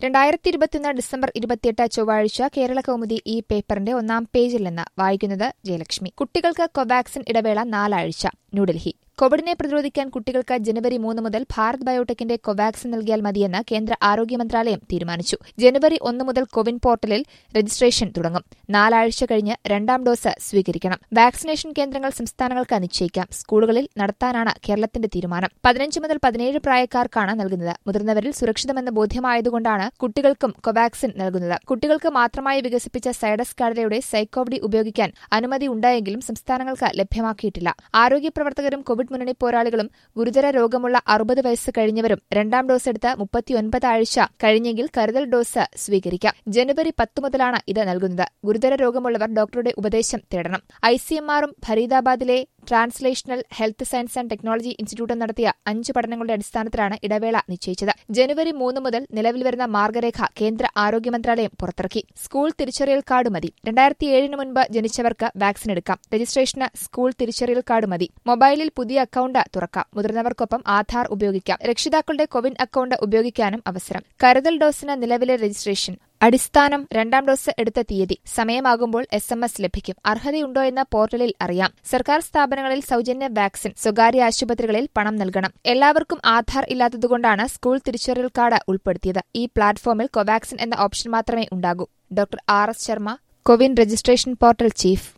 രണ്ടായിരത്തി ഇരുപത്തിയൊന്ന് ഡിസംബർ ഇരുപത്തിയെട്ട് ചൊവ്വാഴ്ച കേരള കൗമുദി ഈ പേപ്പറിന്റെ ഒന്നാം പേജിൽ നിന്ന് വായിക്കുന്നത് ജയലക്ഷ്മി കുട്ടികൾക്ക് കൊവാക്സിൻ ഇടവേള നാലാഴ്ച ന്യൂഡൽഹി കോവിഡിനെ പ്രതിരോധിക്കാൻ കുട്ടികൾക്ക് ജനുവരി മൂന്ന് മുതൽ ഭാരത് ബയോടെക്കിന്റെ കൊവാക്സിൻ നൽകിയാൽ മതിയെന്ന് കേന്ദ്ര ആരോഗ്യ മന്ത്രാലയം തീരുമാനിച്ചു ജനുവരി ഒന്ന് മുതൽ കോവിൻ പോർട്ടലിൽ രജിസ്ട്രേഷൻ തുടങ്ങും നാലാഴ്ച കഴിഞ്ഞ് രണ്ടാം ഡോസ് സ്വീകരിക്കണം വാക്സിനേഷൻ കേന്ദ്രങ്ങൾ സംസ്ഥാനങ്ങൾക്ക് നിശ്ചയിക്കാം സ്കൂളുകളിൽ നടത്താനാണ് കേരളത്തിന്റെ തീരുമാനം പതിനഞ്ച് മുതൽ പതിനേഴ് പ്രായക്കാർക്കാണ് നൽകുന്നത് മുതിർന്നവരിൽ സുരക്ഷിതമെന്ന് ബോധ്യമായതുകൊണ്ടാണ് കുട്ടികൾക്കും കൊവാക്സിൻ നൽകുന്നത് കുട്ടികൾക്ക് മാത്രമായി വികസിപ്പിച്ച സൈഡസ് കാഡലയുടെ സൈക്കോവ്ഡി ഉപയോഗിക്കാൻ അനുമതി ഉണ്ടായെങ്കിലും സംസ്ഥാനങ്ങൾക്ക് ലഭ്യമാക്കിയിട്ടില്ല ആരോഗ്യപ്രവർത്തകരും കോവിഡ് മുന്നണി പോരാളികളും ഗുരുതര രോഗമുള്ള അറുപത് വയസ്സ് കഴിഞ്ഞവരും രണ്ടാം ഡോസ് എടുത്ത് മുപ്പത്തിയൊൻപത് ആഴ്ച കഴിഞ്ഞെങ്കിൽ കരുതൽ ഡോസ് സ്വീകരിക്കാം ജനുവരി പത്ത് മുതലാണ് ഇത് നൽകുന്നത് ഗുരുതര രോഗമുള്ളവർ ഡോക്ടറുടെ ഉപദേശം തേടണം ഐസിഎംആറും ഫരീദാബാദിലെ translational health science and technology ഇൻസ്റ്റിറ്റ്യൂട്ടും നടത്തിയ അഞ്ച് പഠനങ്ങളുടെ അടിസ്ഥാനത്തിലാണ് ഇടവേള നിശ്ചയിച്ചത് ജനുവരി മൂന്ന് മുതൽ നിലവിൽ വരുന്ന മാർഗരേഖ കേന്ദ്ര ആരോഗ്യ മന്ത്രാലയം പുറത്തിറക്കി സ്കൂൾ തിരിച്ചറിയൽ കാർഡ് മതി രണ്ടായിരത്തി ഏഴിന് മുൻപ് ജനിച്ചവർക്ക് വാക്സിൻ എടുക്കാം രജിസ്ട്രേഷന് സ്കൂൾ തിരിച്ചറിയൽ കാർഡ് മതി മൊബൈലിൽ പുതിയ അക്കൌണ്ട് തുറക്കാം മുതിർന്നവർക്കൊപ്പം ആധാർ ഉപയോഗിക്കാം രക്ഷിതാക്കളുടെ കോവിൻ അക്കൌണ്ട് ഉപയോഗിക്കാനും അവസരം കരുതൽ ഡോസിന് നിലവിലെ രജിസ്ട്രേഷൻ അടിസ്ഥാനം രണ്ടാം ഡോസ് എടുത്ത തീയതി സമയമാകുമ്പോൾ എസ് എം എസ് ലഭിക്കും അർഹതയുണ്ടോയെന്ന് പോർട്ടലിൽ അറിയാം സർക്കാർ സ്ഥാപനങ്ങളിൽ സൌജന്യ വാക്സിൻ സ്വകാര്യ ആശുപത്രികളിൽ പണം നൽകണം എല്ലാവർക്കും ആധാർ ഇല്ലാത്തതുകൊണ്ടാണ് സ്കൂൾ തിരിച്ചറിയൽ കാർഡ് ഉൾപ്പെടുത്തിയത് ഈ പ്ലാറ്റ്ഫോമിൽ കൊവാക്സിൻ എന്ന ഓപ്ഷൻ മാത്രമേ ഉണ്ടാകൂ doctor R S Sharma CoWIN registration portal chief